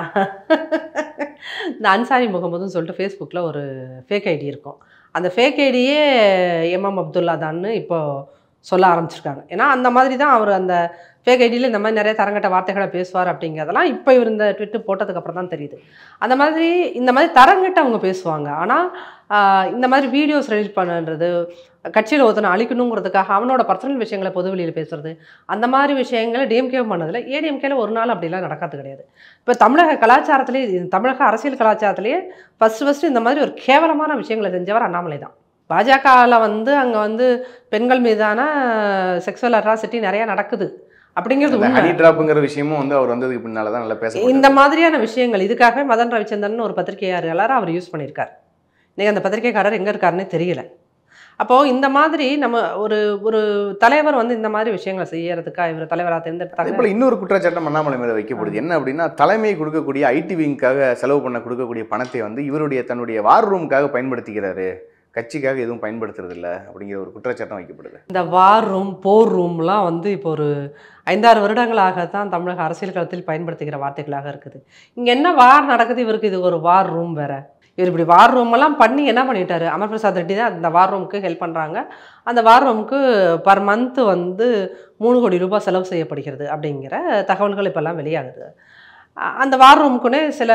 இந்த அன்சாரி முகமதுன்னு சொல்லிட்டு ஃபேஸ்புக்கில் ஒரு ஃபேக் ஐடி இருக்கும் அந்த ஃபேக் ஐடியே எம்எம் அப்துல்லா தான்னு இப்போ சொல்ல ஆரம்பிச்சிருக்காங்க ஏன்னா அந்த மாதிரி தான் அவர் அந்த ஃபேக் ஐடியில் இந்த மாதிரி நிறைய தரங்கட்ட வார்த்தைகளை பேசுவார் அப்படிங்கிறதெல்லாம் இப்போ இவர் இந்த ட்விட்டு போட்டதுக்கப்புறம் தான் தெரியுது அந்த மாதிரி இந்த மாதிரி தரங்கட்ட அவங்க பேசுவாங்க ஆனால் இந்த மாதிரி வீடியோஸ் ரிலீஸ் பண்ணுறது கட்சியில் ஒருத்தனை அழிக்கணுங்கிறதுக்காக அவனோட பர்சனல் விஷயங்களை பொதுவெளியில் பேசுறது அந்த மாதிரி விஷயங்களை டிஎம்கே பண்ணதில்ல ஏடிஎம்கேல ஒரு நாள் அப்படிலாம் நடக்கிறது கிடையாது இப்போ தமிழக கலாச்சாரத்திலே தமிழக அரசியல் கலாச்சாரத்திலேயே ஃபஸ்ட்டு ஃபஸ்ட்டு இந்த மாதிரி ஒரு கேவலமான விஷயங்களை செஞ்சவர் அண்ணாமலை தான் பாஜகவில் வந்து அங்கே வந்து பெண்கள் மீதான செக்ஸுவல் அட்ராசிட்டி நிறையா நடக்குது அப்படிங்கிறது அந்த உண்மை ஹனி டிராப்ங்கிற விஷயமும் வந்து அவர் வந்ததுக்கு பின்னால தான் நல்லா பேச இந்த மாதிரியான விஷயங்கள் இதுக்காகவே மதன் ரவிச்சந்திரன் ஒரு பத்திரிகையாளர் அவர் யூஸ் பண்ணியிருக்கார் இன்னைக்கு அந்த பத்திரிகைக்காரர் எங்கே இருக்காருன்னே தெரியல அப்போது இந்த மாதிரி நம்ம ஒரு ஒரு தலைவர் வந்து இந்த மாதிரி விஷயங்களை செய்யறதுக்காக இவர் தலைவராக அதே தேர்ந்தெடுத்தாங்க போல இன்னொரு குற்றச்சாட்டம் அண்ணாமலை மேல வைக்கப்படுது என்ன அப்படின்னா தலைமை கொடுக்கக்கூடிய ஐடி விங்காக செலவு பண்ண கொடுக்கக்கூடிய பணத்தை வந்து இவருடைய தன்னுடைய வார் ரூமுக்காக பயன்படுத்திக்கிறாரு கட்சிக்காக எதுவும் பயன்படுத்துறது இல்ல அப்படிங்கிற ஒரு குற்றச்சாட்டம் வைக்கப்படுது இந்த வார் ரூம் போர் ரூம்லாம் வந்து இப்போ ஒரு ஐந்தாறு வருடங்களாக தான் தமிழக அரசியல் களத்தில் பயன்படுத்துகிற வார்த்தைகளாக இருக்குது இங்கே என்ன வார் நடக்குது இவருக்கு இது ஒரு வார் ரூம் வேற இவர் இப்படி வார் ரூம் எல்லாம் பண்ணி என்ன பண்ணிட்டாரு அமர் பிரசாத் ரெட்டி தான் அந்த வார் ரூமுக்கு ஹெல்ப் பண்ணுறாங்க அந்த வார் ரூமுக்கு பர் மந்த் வந்து மூணு கோடி ரூபாய் செலவு செய்யப்படுகிறது அப்படிங்கிற தகவல்கள் இப்போல்லாம் வெளியாகுது அ- அந்த வார் ரூமுக்குன்னே சில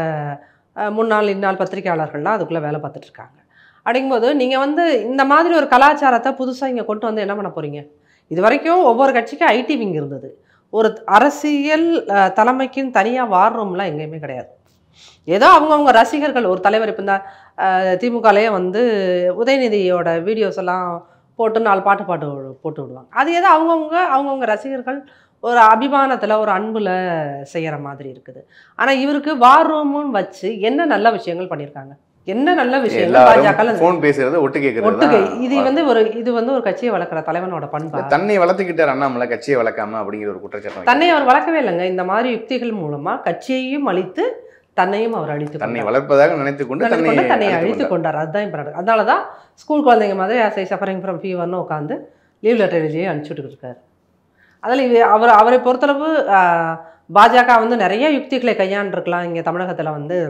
அஹ், முன்னாள் இந்நாள் பத்திரிகையாளர்கள்லாம் அதுக்குள்ளே வேலை பார்த்துட்டு இருக்காங்க அப்படிங்கும்போது நீங்கள் வந்து இந்த மாதிரி ஒரு கலாச்சாரத்தை புதுசாக இங்கே கொண்டு வந்து என்ன பண்ண போகிறீங்க இது வரைக்கும் ஒவ்வொரு கட்சிக்கும் ஐடி விங் இருந்தது ஒரு அரசியல் அஹ், தலைமைக்குன்னு தனியாக வார் ரூம்லாம் எங்கேயுமே கிடையாது ஏதோ அவங்கவுங்க ரசிகர்கள் ஒரு தலைவர் இப்போ இந்த அஹ், திமுகலயே வந்து உதயநிதியோட வீடியோஸ் எல்லாம் போட்டு நாலு பாட்டு பாட்டு விடு- போட்டு விடுவாங்க அது ஏதோ அவங்கவுங்க அவங்கவுங்க ரசிகர்கள் ஒரு அபிமானத்தில் ஒரு அன்பில் செய்கிற மாதிரி இருக்குது ஆனால் இவருக்கு வார் ரூமுன்னு வச்சு என்ன நல்ல விஷயங்கள் பண்ணியிருக்காங்க என்ன நல்ல விஷயங்கள் பாஜக எல்லாரும் போன் பேசுறத ஒட்டு ஒட்டுகை கேட்கறது இது வந்து ஒரு இது வந்து ஒரு கட்சியை வளர்க்குற தலைவனோட பண்பா தன்னை வளர்த்துக்கிட்டார் அண்ணாமலை கட்சியை வளர்க்காம அப்படிங்கிற ஒரு குற்றச்சாட்டம் தன்னை அவர் வளர்க்கவே இல்லைங்க இந்த மாதிரி யுக்திகள் மூலமா கட்சியையும் அழித்து தன்னையும் அவர் அழித்து தன்னை கொண்டார். வளர்ப்பதாக நினைத்துக் கொண்டு நினைத்து தன்னை கொண்டு தன்னை அழித்துக் அழித்து கொண்டார். கொண்டார் அதுதான் இப்போ நடக்குது அதனால தான் ஸ்கூல் குழந்தைங்க மாதிரி ஆசை சஃபரிங் ஃப்ரம் ஃபீவர்னு உட்காந்து லீவ் லெட்டர் எழுதியே அனுப்பிச்சுட்டு இருக்காரு அதில் இது அவர் அவரை பொறுத்தளவு ஆஹ், பாஜக வந்து நிறைய யுக்திகளை கையாண்டிருக்கலாம் இங்கே தமிழகத்தில் வந்து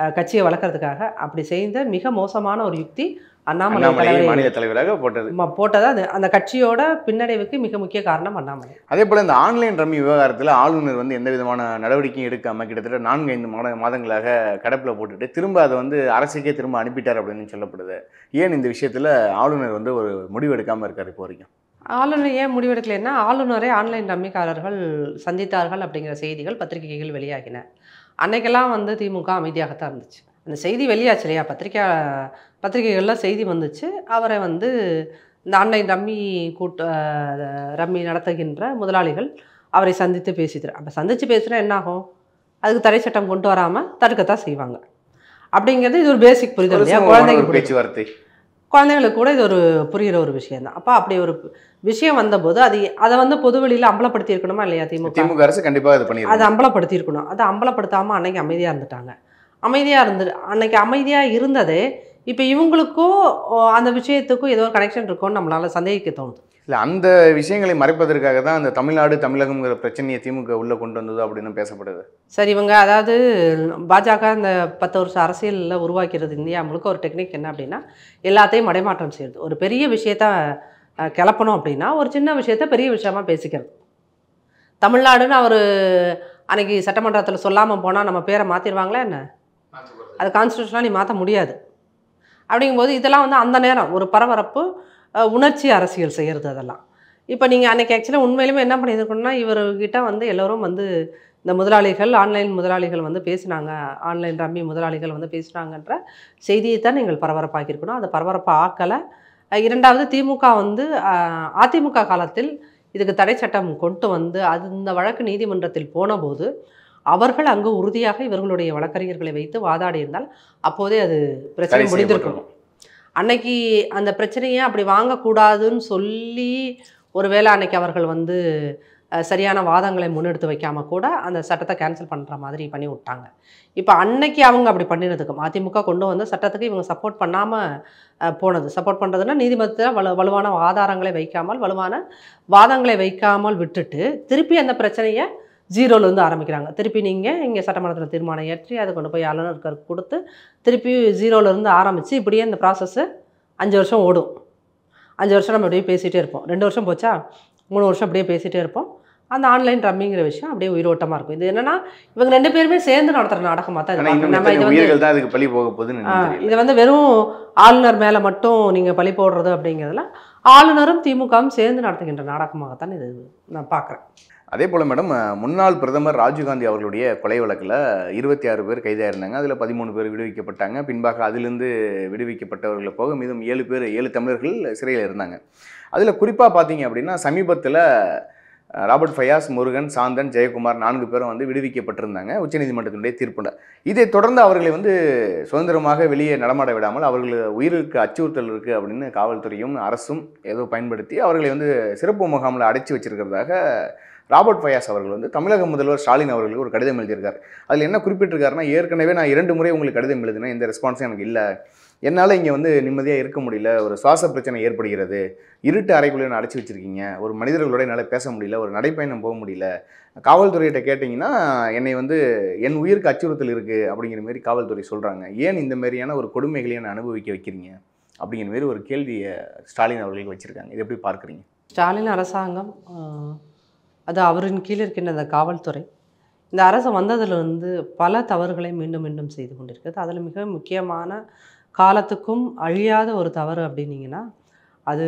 அஹ், கட்சியை வளர்க்கறதுக்காக அப்படி செய்த மிக மோசமான ஒரு யுக்தி அண்ணாமலை அண்ணாமலை தலைவரை மாநில தலைவராக போட்டது ம- போட்டது அது அந்த கட்சியோட பின்னடைவுக்கு மிக முக்கிய காரணம் அண்ணாமலை அதே போல இந்த ஆன்லைன் ரம்மி விவகாரத்தில் ஆளுநர் வந்து எந்த விதமான நடவடிக்கையும் எடுக்காம கிட்டத்தட்ட நான்கு ஐந்து மாத மாதங்களாக கடப்பில் போட்டுட்டு திரும்ப அதை வந்து அரசுக்கே திரும்ப அனுப்பிட்டார் அப்படின்னு சொல்லப்படுது ஏன் இந்த விஷயத்துல ஆளுநர் வந்து ஒரு முடிவு எடுக்காம இருக்காரு இப்போ வரைக்கும் ஆளுநர் ஏன் முடிவெடுக்கலைன்னா ஆளுநரை ஆன்லைன் ரம்மிக்காரர்கள் சந்தித்தார்கள் அப்படிங்கிற செய்திகள் பத்திரிகைகள் வெளியாகின அன்னைக்கெல்லாம் வந்து திமுக அமைதியாகத்தான் இருந்துச்சு அந்த செய்தி வெளியாச்சு இல்லையா பத்திரிக்கை பத்திரிகைகளில் செய்தி வந்துச்சு அவரை வந்து இந்த ஆன்லைன் ரம்மி கூட்ட அஹ், ரம்மி நடத்துகின்ற முதலாளிகள் அவரை சந்தித்து பேசிட்டு அப்போ சந்தித்து பேசுனா என்னாகும் அதுக்கு தடை சட்டம் கொண்டு வராமல் தடுக்கத்தான் செய்வாங்க அப்படிங்கிறது இது ஒரு பேசிக் புரிதல் ஒரு இல்லையா சுமூகமான குழந்தைங்க ஒரு புரிதல். பேச்சுவார்த்தை குழந்தைங்களுக்கு கூட இது ஒரு புரிகிற ஒரு விஷயம் தான் அப்போ அப்படி ஒரு விஷயம் வந்தபோது அது அதை வந்து பொதுவெளியில் அம்பலப்படுத்தி இருக்கணுமா இல்லையா திமுக திமுக அரசு கண்டிப்பாக இது அதை பண்ணிருக்காங்க அம்பலப்படுத்தி இருக்கணும் அதை அம்பலப்படுத்தாமல் அன்னைக்கு அமைதியாக இருந்துட்டாங்க அமைதியாக இருந்து அன்னைக்கு அமைதியாக இருந்ததே இப்போ இவங்களுக்கும் ஓ, அந்த விஷயத்துக்கும் ஏதோ ஒரு கனெக்ஷன் இருக்கும்னு நம்மளால சந்தேகிக்க தோணுது இல்ல அந்த விஷயங்களை மறைப்பதற்காக தான் அந்த தமிழ்நாடு தமிழகம்ங்கிற பிரச்சனையை திமுக உள்ள கொண்டு வந்தது அப்படின்னு பேசப்படுது சரி இவங்க அதாவது பாஜக இந்த பத்து வருஷம் அரசியலில் உருவாக்கிறது இந்தியா முழுக்க ஒரு டெக்னிக் என்ன அப்படின்னா எல்லாத்தையும் மடைமாற்றம் செய்யுது ஒரு பெரிய விஷயத்த அஹ், கிளப்பணும் அப்படின்னா ஒரு சின்ன விஷயத்த பெரிய விஷயமா பேசிக்கிறது தமிழ்நாடுன்னு அவர் அன்னைக்கு சட்டமன்றத்தில் சொல்லாமல் போனால் நம்ம பேரை மாற்றிடுவாங்களா என்ன அது கான்ஸ்டியூஷனாக நீ மாற்ற முடியாது அப்படிங்கும்போது இதெல்லாம் வந்து அந்த நேரம் ஒரு பரபரப்பு அஹ், உணர்ச்சி அரசியல் செய்கிறது அதெல்லாம் இப்போ நீங்கள் அன்னைக்கு ஆக்சுவலாக உண்மையிலுமே என்ன பண்ணியிருக்கணும்னா இவர்கிட்ட வந்து எல்லோரும் வந்து இந்த முதலாளிகள் ஆன்லைன் முதலாளிகள் வந்து பேசினாங்க ஆன்லைன் ரம்மி முதலாளிகள் வந்து பேசினாங்கன்ற செய்தியை தான் நீங்கள் பரபரப்பாக்கியிருக்கணும் அதை பரபரப்பை ஆக்கலை அஹ், இரண்டாவது திமுக வந்து அஹ், அதிமுக காலத்தில் இதுக்கு தடை சட்டம் கொண்டு வந்து அது இந்த வழக்கு நீதிமன்றத்தில் போனபோது அவர்கள் அங்கு உறுதியாக இவர்களுடைய வழக்கறிஞர்களை வைத்து வாதாடி இருந்தால் அப்போதே அது பிரச்சனை தடை முடிந்திருக்கும் அன்னைக்கு அந்த பிரச்சனையை அப்படி வாங்கக்கூடாதுன்னு சொல்லி ஒருவேளை அன்னைக்கு அவர்கள் வந்து அஹ், சரியான வாதங்களை முன்னெடுத்து வைக்காம கூட அந்த சட்டத்தை கேன்சல் பண்ணுற மாதிரி பண்ணி விட்டாங்க இப்போ அன்னைக்கு அவங்க அப்படி பண்ணினதுக்கு அதிமுக கொண்டு வந்த சட்டத்துக்கு இவங்க சப்போர்ட் பண்ணாமல் போனது சப்போர்ட் பண்ணுறதுன்னா நீதிமன்றத்தில் வலு வலுவான ஆதாரங்களை வைக்காமல் வலுவான வாதங்களை வைக்காமல் விட்டுட்டு திருப்பி அந்த பிரச்சனையை ஜீரோலேருந்து ஆரம்பிக்கிறாங்க திருப்பி நீங்கள் இங்கே சட்டமன்றத்தில் தீர்மானம் ஏற்றி அதை கொண்டு போய் ஆளுநருக்கு கொடுத்து திருப்பி ஜீரோலேருந்து ஆரம்பித்து இப்படியே இந்த ப்ராசஸ்ஸு அஞ்சு வருஷம் ஓடும் அஞ்சு வருஷம் நம்ம அப்படியே பேசிகிட்டே இருப்போம் ரெண்டு வருஷம் போச்சா மூணு வருஷம் அப்படியே பேசிகிட்டே இருப்போம் அந்த ஆன்லைன் ரம்மிங்கிற விஷயம் அப்படியே உயிரோட்டமாக இருக்கும் இது என்னன்னா இவங்க ரெண்டு பேருமே சேர்ந்து நடத்துகிற நாடகமாக தான் இது ஆனா இன்னும் பார்க்கணும். நம்ம எத்தனை இது வந்து உயிர்கள் தான் அதுக்கு பழி போக போகுதுன்னு ஆ, எனக்கு தெரியல இது வந்து வெறும் ஆளுநர் மேலே மட்டும் நீங்கள் பழி போடுறது அப்படிங்கிறதுல ஆளுநரும் திமுகவும் சேர்ந்து நடத்துகின்ற நாடகமாகத்தான் இது நான் பார்க்குறேன் அதே போல் மேடம் அஹ், முன்னாள் பிரதமர் ராஜீவ்காந்தி அவர்களுடைய கொலை வழக்கில் இருபத்தி ஆறு பேர் கைதாக இருந்தாங்க அதில் பதிமூணு பேர் விடுவிக்கப்பட்டாங்க பின்பாக அதிலிருந்து விடுவிக்கப்பட்டவர்களை போக மீதம் ஏழு பேர் ஏழு தமிழர்கள் சிறையில் இருந்தாங்க அதில் குறிப்பாக பார்த்தீங்க அப்படின்னா சமீபத்தில் அஹ், ராபர்ட் ஃபயாஸ் முருகன் சாந்தன் ஜெயக்குமார் நான்கு பேரும் வந்து விடுவிக்கப்பட்டிருந்தாங்க உச்சநீதிமன்றத்தினுடைய தீர்ப்புல இதை தொடர்ந்து அவர்களை வந்து சுதந்திரமாக வெளியே நடமாட விடாமல் அவர்கள் உயிருக்கு அச்சுறுத்தல் இருக்குது அப்படின்னு காவல்துறையும் அரசும் ஏதோ பயன்படுத்தி அவர்களை வந்து சிறப்பு முகாமில் அடைச்சி வச்சிருக்கிறதாக ராபர்ட் ஃபயாஸ் அவர்கள் வந்து தமிழக முதல்வர் ஸ்டாலின் அவர்களுக்கு ஒரு கடிதம் எழுதியிருக்காரு அதில் என்ன குறிப்பிட்டிருக்காருன்னா ஏற்கனவே நான் இரண்டு முறை உங்களுக்கு கடிதம் எழுதினேன் எந்த ரெஸ்பான்ஸும் எனக்கு இல்லை என்னால் இங்கே வந்து நிம்மதியாக இருக்க முடியல ஒரு சுவாச பிரச்சனை ஏற்படுகிறது இருட்டு அறைக்குள்ளே நான் அடைச்சி வச்சிருக்கீங்க ஒரு மனிதர்களோட என்னால் பேச முடியல ஒரு நடைப்பயணம் போக முடியல காவல்துறையிட்ட கேட்டிங்கன்னா என்னை வந்து என் உயிருக்கு அச்சுறுத்தல் இருக்குது அப்படிங்கிற மாதிரி காவல்துறை சொல்கிறாங்க ஏன் இந்த மாதிரியான ஒரு கொடுமைகளை என்னை அனுபவிக்க வைக்கிறீங்க அப்படிங்கிற மாதிரி ஒரு கேள்வியை ஸ்டாலின் அவர்களுக்கு வச்சுருக்காங்க இது எப்படி பார்க்குறீங்க ஸ்டாலின் அரசாங்கம் ஆஹ், அது அவரின் கீழ் இருக்கின்ற அந்த காவல்துறை இந்த அரசு வந்ததிலிருந்து பல தவறுகளை மீண்டும் மீண்டும் செய்து கொண்டிருக்கிறது அதில் மிக முக்கியமான காலத்துக்கும் அழியாத ஒரு தவறு அப்படின்னீங்கன்னா அது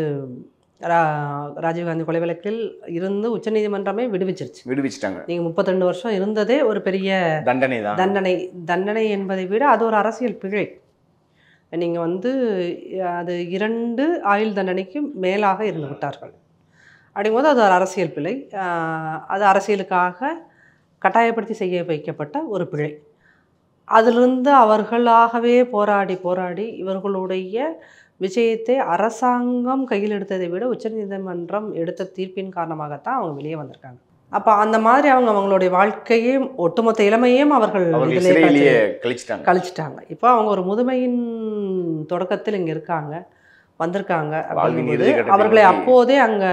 ரா- ராஜீவ்காந்தி கொலை வழக்கில் இருந்து உச்சநீதிமன்றமே விடுவிச்சிருச்சு விடுவிச்சிட்டாங்க நீங்கள் முப்பத்திரெண்டு வருஷம் இருந்ததே ஒரு பெரிய தண்டனை தான் தண்டனை தண்டனை என்பதை விட அது ஒரு அரசியல் பிழை நீங்கள் வந்து அது இரண்டு ஆயுள் தண்டனைக்கு மேலாக இருந்து விட்டார்கள் அப்படிங்கும்போது அது ஒரு அரசியல் பிழை ஆஹ் அது அரசியலுக்காக கட்டாயப்படுத்தி செய்ய வைக்கப்பட்ட ஒரு பிழை அதிலிருந்து அவர்களாகவே போராடி போராடி இவர்களுடைய விஷயத்தை அரசாங்கம் கையில் எடுத்ததை விட உச்சநீதிமன்றம் எடுத்த தீர்ப்பின் காரணமாகத்தான் அவங்க வெளியே வந்திருக்காங்க அப்போ அந்த மாதிரி அவங்க அவங்களுடைய வாழ்க்கையும் ஒட்டுமொத்த இளமையும் அவர்கள் அவர்கள் இதிலே சிறையிலேயே கழிச்சு- கழிச்சிட்டாங்க கழிச்சிட்டாங்க இப்போ அவங்க ஒரு முதுமையின் தொடக்கத்தில் இங்கே இருக்காங்க வந்திருக்காங்க வாழ்வின் அப்படிங்கும்போது இறுதி கட்டத்தை அவர்களை நோக்கி- அப்போதே அங்கே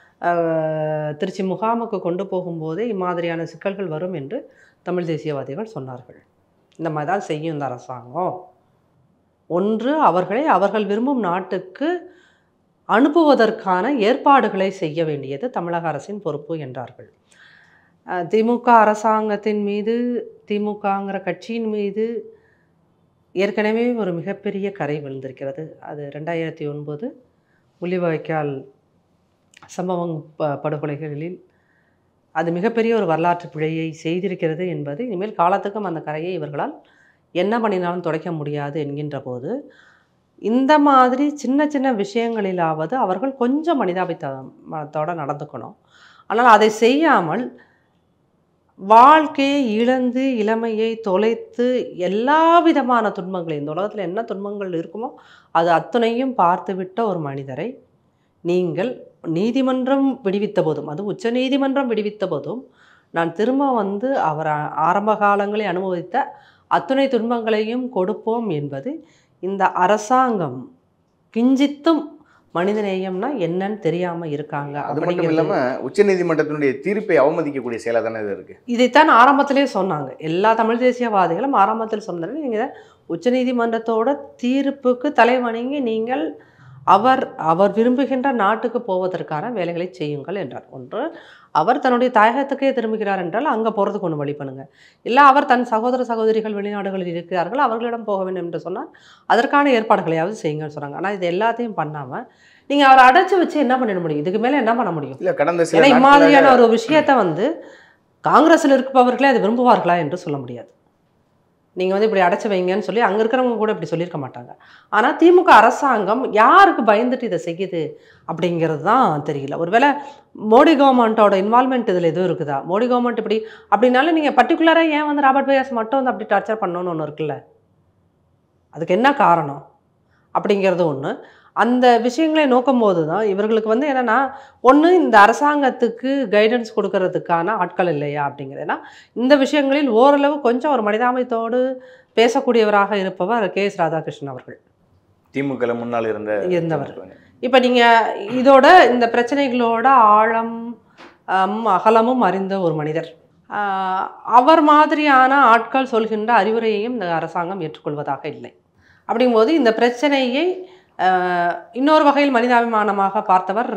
திருச்சி முகாமுக்கு கொண்டு போகும்போதே இம்மாதிரியான சிக்கல்கள் வரும் என்று தமிழ் தேசியவாதிகள் சொன்னார்கள் இந்த மாதிரி தான் செய்யும் இந்த அரசாங்கம் ஒன்று அவர்களை அவர்கள் விரும்பும் நாட்டுக்கு அனுப்புவதற்கான ஏற்பாடுகளை செய்ய வேண்டியது தமிழக அரசின் பொறுப்பு என்றார்கள் அஹ் திமுக அரசாங்கத்தின் மீது திமுகங்கிற கட்சியின் மீது ஏற்கனவே ஒரு மிகப்பெரிய கரை விழுந்திருக்கிறது அது ரெண்டாயிரத்தி ஒன்பது முள்ளிவாய்க்கால் சம்பவம் ப படுகொலைகளில் அது மிகப்பெரிய ஒரு வரலாற்று பிழையை செய்திருக்கிறது என்பது இனிமேல் காலத்துக்கும் அந்த கரையை இவர்களால் என்ன பண்ணினாலும் துடைக்க முடியாது என்கின்ற போது இந்த மாதிரி சின்ன சின்ன விஷயங்களிலாவது அவர்கள் கொஞ்சம் மனிதாபித்தோடு நடந்துக்கணும் ஆனால் அதை செய்யாமல் வாழ்க்கையை இழந்து இளமையை தொலைத்து எல்லா விதமான துன்பங்களையும் இந்த உலகத்தில் என்ன துன்பங்கள் இருக்குமோ அது அத்தனையும் பார்த்துவிட்ட ஒரு மனிதரை நீங்கள் நீதிமன்றம் விடுவித்த போதும் அது உச்ச நீதிமன்றம் விடுவித்த போதும் நான் திரும்ப வந்து அவர் ஆ- ஆரம்ப காலங்களில் அனுபவித்த அத்துணை துன்பங்களையும் கொடுப்போம் என்பது இந்த அரசாங்கம் கிஞ்சித்தும் மனிதநேயம்னா என்னன்னு தெரியாம இருக்காங்க அது மட்டும் அப்படிங்கிறது- இல்லாம உச்சநீதிமன்றத்தினுடைய தீர்ப்பை அவமதிக்கக்கூடிய செயலாக தானே இது இருக்கு இதைத்தான் ஆரம்பத்திலே சொன்னாங்க எல்லா தமிழ் தேசியவாதிகளும் ஆரம்பத்தில் சொன்னாங்க நீங்கள் உச்சநீதிமன்றத்தோட தீர்ப்புக்கு தலைவணங்கி நீங்கள் அவர் அவர் விரும்புகின்ற நாட்டுக்கு போவதற்கான வேலைகளை செய்யுங்கள் என்றார் ஒன்று அவர் தன்னுடைய தாயகத்துக்கே திரும்புகிறார் என்றால் அங்கே போகிறதுக்கு ஒன்று வழி பண்ணுங்க இல்லை அவர் தன் சகோதர சகோதரிகள் வெளிநாடுகளில் இருக்கிறார்கள் அவர்களிடம் போக வேண்டும் என்று சொன்னால் அதற்கான ஏற்பாடுகளையாவது செய்யுங்கன்னு சொன்னாங்க ஆனால் இது எல்லாத்தையும் பண்ணாமல் நீங்கள் அவரை அடைச்சி வச்சு என்ன பண்ணிட முடியும் இதுக்கு மேலே என்ன பண்ண முடியும் இல்ல கடந்த சில ஏன்னா நாட்களாக இம்மாதிரியான ஒரு விஷயத்தை வந்து காங்கிரஸில் இருப்பவர்களே அதை விரும்புவார்களா என்று சொல்ல முடியாது நீங்கள் வந்து இப்படி அடைச்சு வைங்கன்னு சொல்லி அங்கே இருக்கிறவங்க கூட இப்படி சொல்லியிருக்க மாட்டாங்க ஆனால் திமுக அரசாங்கம் யாருக்கு பயந்துட்டு இதை செய்யுது அப்படிங்கிறது தான் தெரியல ஒருவேளை மோடி கவர்மெண்ட்டோட இன்வால்மெண்ட் இதில் எதுவும் இருக்குதா மோடி கவர்மெண்ட் இப்படி அப்படின்னாலும் நீங்கள் பர்டிகுலராக ஏன் வந்து ராபர்ட் பயாஸ் மட்டும் வந்து அப்படி டார்ச்சர் பண்ணணும்னு ஒன்று இருக்குல்ல அதுக்கு என்ன காரணம் அப்படிங்கிறது ஒன்று அந்த விஷயங்களை நோக்கும்போது தான் இவர்களுக்கு வந்து என்னென்னா ஒன்று இந்த அரசாங்கத்துக்கு கைடன்ஸ் கொடுக்கறதுக்கான ஆட்கள் இல்லையா அப்படிங்கிறது ஏன்னா இந்த விஷயங்களில் ஓரளவு கொஞ்சம் ஒரு மனிதாபித்தோடு பேசக்கூடியவராக இருப்பவர் கே எஸ் ராதாகிருஷ்ணன் அவர்கள் திமுக ல முன்னால் இருந்த இருந்தவர். இப்போ நீங்கள் இதோட இந்த பிரச்சனைகளோட ஆழம் அம், அகலமும் அறிந்த ஒரு மனிதர் ஆஹ், அவர் மாதிரியான ஆட்கள் சொல்கின்ற அறிவுரையையும் இந்த அரசாங்கம் ஏற்றுக்கொள்வதாக இல்லை அப்படிங்கும்போது இந்த பிரச்சனையை ஆஹ், இன்னொரு வகையில் மனிதாபிமானமாக பார்த்தவர்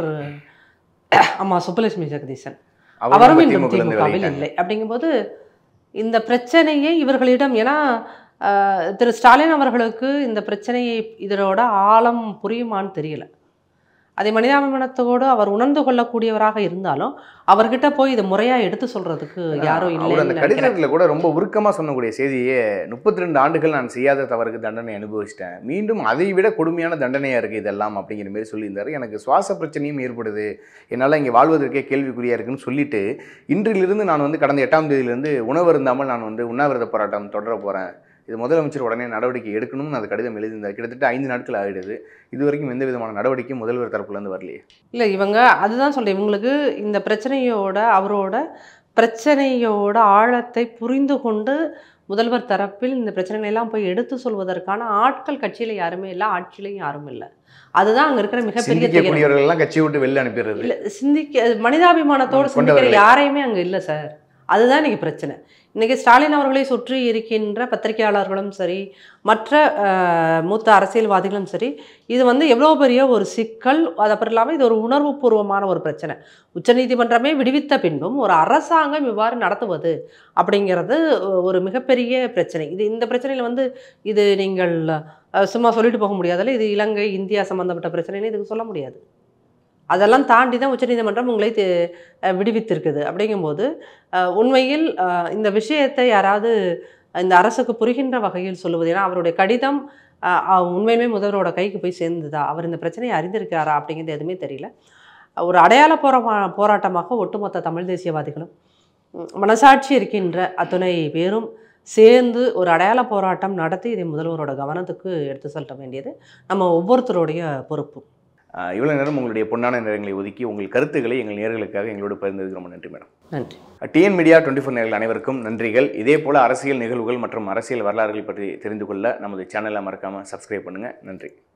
அம்மா சுப்புலட்சுமி ஜெகதீசன் அவரும் அவரும் இப்ப இன்னும் திமுக ல இருந்து திமுகவில் விலகிட்டாங்க. இல்லை அப்படிங்கும்போது இந்த பிரச்சனையை இவர்களிடம் ஏன்னா ஆஹ், திரு ஸ்டாலின் அவர்களுக்கு இந்த பிரச்சனையை இதனோட ஆழம் புரியுமான்னு தெரியல அதை மனிதாபிமானத்தோடு அவர் உணர்ந்து கொள்ளக்கூடியவராக இருந்தாலும் அவர்கிட்ட போய் இது முறையா எடுத்து சொல்றதுக்கு யாரும் அவர் அந்த இல்லைன்னு நினைக்கிறேன் கடிதத்துல கூட ரொம்ப உருக்கமா சொன்னக்கூடிய செய்தியே முப்பத்தி ரெண்டு ஆண்டுகள் நான் செய்யாத தவறுக்கு தண்டனை அனுபவிச்சிட்டேன் மீண்டும் அதை விட கொடுமையான தண்டனையா இருக்கு இதெல்லாம் அப்படிங்கிற மாதிரி சொல்லியிருந்தாரு எனக்கு சுவாச பிரச்சனையும் ஏற்படுது என்னால் இங்கே வாழ்வதற்கே கேள்விக்குறியா இருக்குன்னு சொல்லிட்டு இன்றிலிருந்து நான் வந்து கடந்த எட்டாம் தேதியிலிருந்து உணவு இருந்தாமல் நான் வந்து உண்ணாவிரத போராட்டம் தொடர போறேன் இது முதலமைச்சர் உடனே நடவடிக்கை எடுக்கணும்னு அந்த கடிதம் எழுதியிருந்தார் கிட்டத்தட்ட ஐந்து நாட்கள் ஆகிடுது இது வரைக்கும் எந்த விதமான நடவடிக்கையும் முதல்வர் தரப்புல இருந்து வரலையே இல்லை இவங்க அதுதான் சொல்றேன் இவங்களுக்கு இந்த பிரச்சனையோட அவரோட பிரச்சனையோட ஆழத்தை புரிந்து கொண்டு முதல்வர் தரப்பில் இந்த பிரச்சனைகளை எல்லாம் போய் எடுத்து சொல்வதற்கான ஆட்கள் கட்சியில யாருமே இல்லை ஆட்சியிலையும் யாரும் இல்லை அதுதான் அங்க இருக்கிற மிகப்பெரிய துயரம். சிந்திக்கக்கூடியவர்கள் எல்லாம் கட்சியை விட்டு வெளில அனுப்பிடுறது இல்ல சிந்திக்க மனிதாபிமானத்தோடு ம், சிந்திக்கிற கொண்டவர்களே. யாரையுமே அங்க இல்லை சார் அதுதான் இன்னைக்கு பிரச்சனை இன்னைக்கு ஸ்டாலின் அவர்களை சுற்றி இருக்கின்ற பத்திரிகையாளர்களும் சரி மற்ற அஹ், மூத்த அரசியல்வாதிகளும் சரி இது வந்து எவ்வளோ பெரிய ஒரு சிக்கல் அது அப்புறம் இல்லாமல் இது ஒரு உணர்வுபூர்வமான ஒரு பிரச்சனை உச்சநீதிமன்றமே விடுவித்த பின்பும் ஒரு அரசாங்கம் இவ்வாறு நடத்துவது அப்படிங்கிறது ஒரு மிகப்பெரிய பிரச்சனை இது இந்த பிரச்சனையில் வந்து இது நீங்கள் அஹ், சும்மா சொல்லிட்டு போக முடியாதுல்ல இது இலங்கை இந்தியா சம்மந்தப்பட்ட பிரச்சனைன்னு இதுக்கு சொல்ல முடியாது அதெல்லாம் தாண்டி தான் உச்சநீதிமன்றம் உங்களை தே- அஹ் விடுவித்திருக்குது அப்படிங்கும்போது அஹ், உண்மையில் அஹ், இந்த விஷயத்தை யாராவது இந்த அரசுக்கு புரிகின்ற வகையில் சொல்லுவது ஏன்னா அவருடைய கடிதம் அஹ், அஹ், உண்மையுமே முதல்வரோட கைக்கு போய் சேர்ந்ததா அவர் இந்த பிரச்சனையை அறிந்திருக்கிறாரா அப்படிங்கிறது எதுவுமே தெரியல ஒரு அடையாள போரா போராட்டமாக ஒட்டுமொத்த தமிழ் தேசியவாதிகளும் உம், மனசாட்சி இருக்கின்ற அத்துணை பேரும் சேர்ந்து ஒரு அடையாள போராட்டம் நடத்தி இதை முதல்வரோட கவனத்துக்கு எடுத்து செல்ல வேண்டியது நம்ம ஒவ்வொருத்தருடைய பொறுப்பு ஆஹ் இவ்வளவு நேரம் உங்களுடைய பொன்னான நேரங்களை ஒதுக்கி உங்கள் கருத்துக்களை எங்கள் நேர்களுக்காக எங்களோடு பகிர்ந்ததுக்கு ரொம்ப நன்றி மேடம் நன்றி டிஎன் மீடியா டுவெண்ட்டி ஃபோர் நேர்கள் அனைவருக்கும் நன்றிகள் இதே போல அரசியல் நிகழ்வுகள் மற்றும் அரசியல் வரலாறுகள் பற்றி தெரிந்து கொள்ள நமது சேனலை மறக்காம சப்ஸ்கிரைப் பண்ணுங்க நன்றி